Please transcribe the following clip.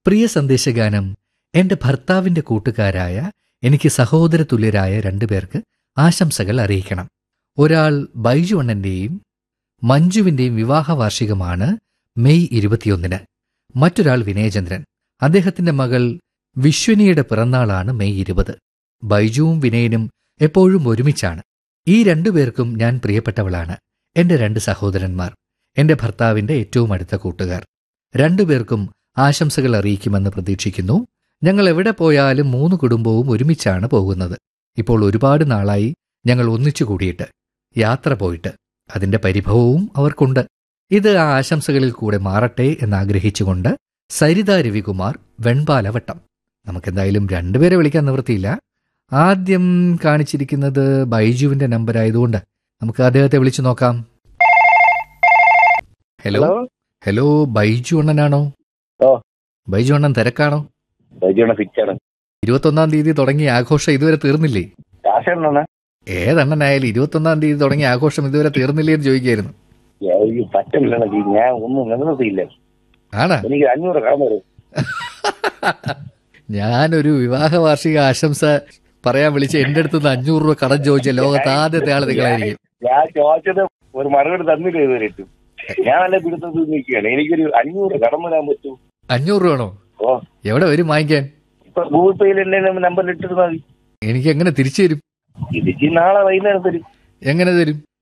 പ്രിയ സന്ദേശഗാനം എന്റെ ഭർത്താവിന്റെ കൂട്ടുകാരായ എനിക്ക് സഹോദര തുല്യരായ രണ്ടുപേർക്ക് ആശംസകൾ അറിയിക്കണം ഒരാൾ ബൈജു അണ്ണന്റെയും മഞ്ജുവിന്റെയും വിവാഹ വാർഷികമാണ് മെയ് ഇരുപത്തിയൊന്നിന് മറ്റൊരാൾ വിനയചന്ദ്രൻ അദ്ദേഹത്തിന്റെ മകൾ വിശ്വനിയുടെ പിറന്നാളാണ് മെയ് ഇരുപത് ബൈജുവും വിനയനും എപ്പോഴും ഒരുമിച്ചാണ് ഈ രണ്ടുപേർക്കും ഞാൻ പ്രിയപ്പെട്ടവളാണ് എന്റെ രണ്ട് സഹോദരന്മാർ എന്റെ ഭർത്താവിന്റെ ഏറ്റവും അടുത്ത കൂട്ടുകാർ രണ്ടുപേർക്കും ആശംസകൾ അറിയിക്കുമെന്ന് പ്രതീക്ഷിക്കുന്നു ഞങ്ങൾ എവിടെ പോയാലും മൂന്ന് കുടുംബവും ഒരുമിച്ചാണ് പോകുന്നത് ഇപ്പോൾ ഒരുപാട് നാളായി ഞങ്ങൾ ഒന്നിച്ചു കൂടിയിട്ട് യാത്ര പോയിട്ട് അതിന്റെ പരിഭവവും അവർക്കുണ്ട് ഇത് ആ ആശംസകളിൽ കൂടെ മാറട്ടെ എന്നാഗ്രഹിച്ചുകൊണ്ട് സരിത രവികുമാർ വെൺപാലവട്ടം നമുക്കെന്തായാലും രണ്ടുപേരെ വിളിക്കാൻ നിവൃത്തിയില്ല ആദ്യം കാണിച്ചിരിക്കുന്നത് ബൈജുവിന്റെ നമ്പർ ആയതുകൊണ്ട് നമുക്ക് അദ്ദേഹത്തെ വിളിച്ചു നോക്കാം ഹലോ ഹലോ ബൈജു അണ്ണനാണോ ഓ. ബൈജു അണ്ണൻ തിരക്കാണോ ബൈജുണ ഫിക്സ് ആണ് ഇരുപത്തൊന്നാം തീയതി തുടങ്ങിയ ആഘോഷം ഇതുവരെ തീർന്നില്ലേ കാശാണ് ഏതെണ്ണനായാലും ഇരുപത്തൊന്നാം തീയതി തുടങ്ങിയ ആഘോഷം ഇതുവരെ തീർന്നില്ലേ എന്ന് ചോദിക്കായിരുന്നു പറ്റില്ല ഞാൻ ഒന്നും നിലനിർത്തിയില്ല ആണാ എനിക്ക് അഞ്ഞൂറ് കടന്നു വരും ഞാനൊരു വിവാഹ വാർഷിക ആശംസ പറയാൻ വിളിച്ച് എന്റെ അടുത്ത് നിന്ന് അഞ്ഞൂറ് രൂപ കടം ചോദിച്ച ലോകത്ത് ആദ്യത്തെ ആള് നിങ്ങളായിരിക്കും ഞാൻ ചോദിച്ചത് ഒരു മറുപടി തന്നില്ല ഇതുവരെ ഇട്ടും. ഞാൻ നല്ല പിടുത്തത്തിൽ നിൽക്കുകയാണ് എനിക്കൊരു അഞ്ഞൂറ് കടന്നു വരാൻ പറ്റും അഞ്ഞൂറ് രൂപ ആണോ ഓ എവിടെ വരും വാങ്ങിക്കാൻ ഇപ്പൊ ഗൂഗിൾ പേയിൽ എന്റെ നമ്പറിൽ ഇട്ടിരുന്നാൽ മതി എനിക്ക് എങ്ങനെ തിരിച്ചു തരും തിരിച്ച് നാളെ വൈകുന്നേരം തരും എങ്ങനെ തരും